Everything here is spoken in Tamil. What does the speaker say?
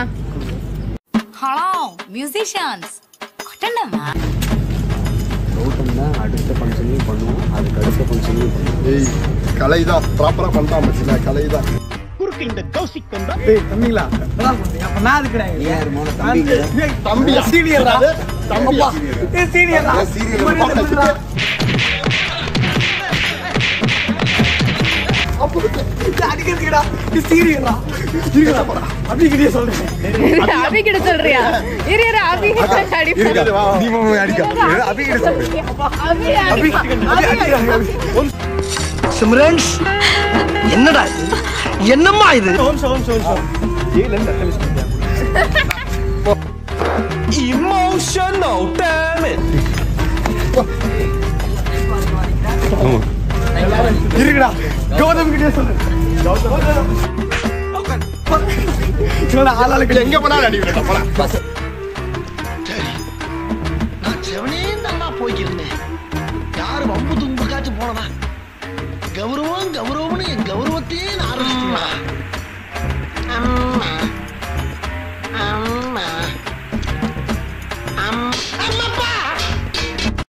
ஹலோ மியூசிஷியன்ஸ் கொட்டண்டமா கௌதம் தான் அடுத்த ஃபங்க்ஷனையும் பண்ணுவோம் அதுக்கு அடுத்த ஃபங்க்ஷனையும் பண்ணுவோம் ஏய் கலை தான் ப்ராப்பராக பண்ணுறான் மச்சில கலை தான் டேய் தம்பிங்களா நல்லா பண்ணுங்க அப்ப நான் இருக்கிறேன் நீ யார் மோன தம்பிங்க தம்பியா? சீனியர்டா தம்பியா? ஏய் சீனியர்டா ஏன் serial ல பார்த்துட்டு? அடிக்கிறதுக்குடா இது சீனியர்டா இருக்கடா போடா அப்படிங்கிட்டே சொல்றேன் அபி கிட்ட சொல்றியா இரு இரு அபி கிட்ட அடி இரு, வா, வா. நீ போய் அடிக்க அபிகிட்ட சொல்லு அபி அபி அபி அடிக்கிறாங்க சிம்ரன்ஸ் என்னடா இது என்னம்மா இது ஓம் சோம் சோம் சோம் ஏல இருந்து அட்டலிஸ்ட் பண்ணியா இமோஷனல் டேமேஜ் இருக்குடா கௌதம் கிட்டே சொல்லு இவன ஆளாளுக்கு எங்க போனாலும் அடி விடட்டா போலாம் நான் செவனே நல்லா போய்க்கிருந்தேன் யாரு வம்பு தும்புக்காச்சும் போனதா கௌரவம் கௌரவம்னு என் கௌரவம்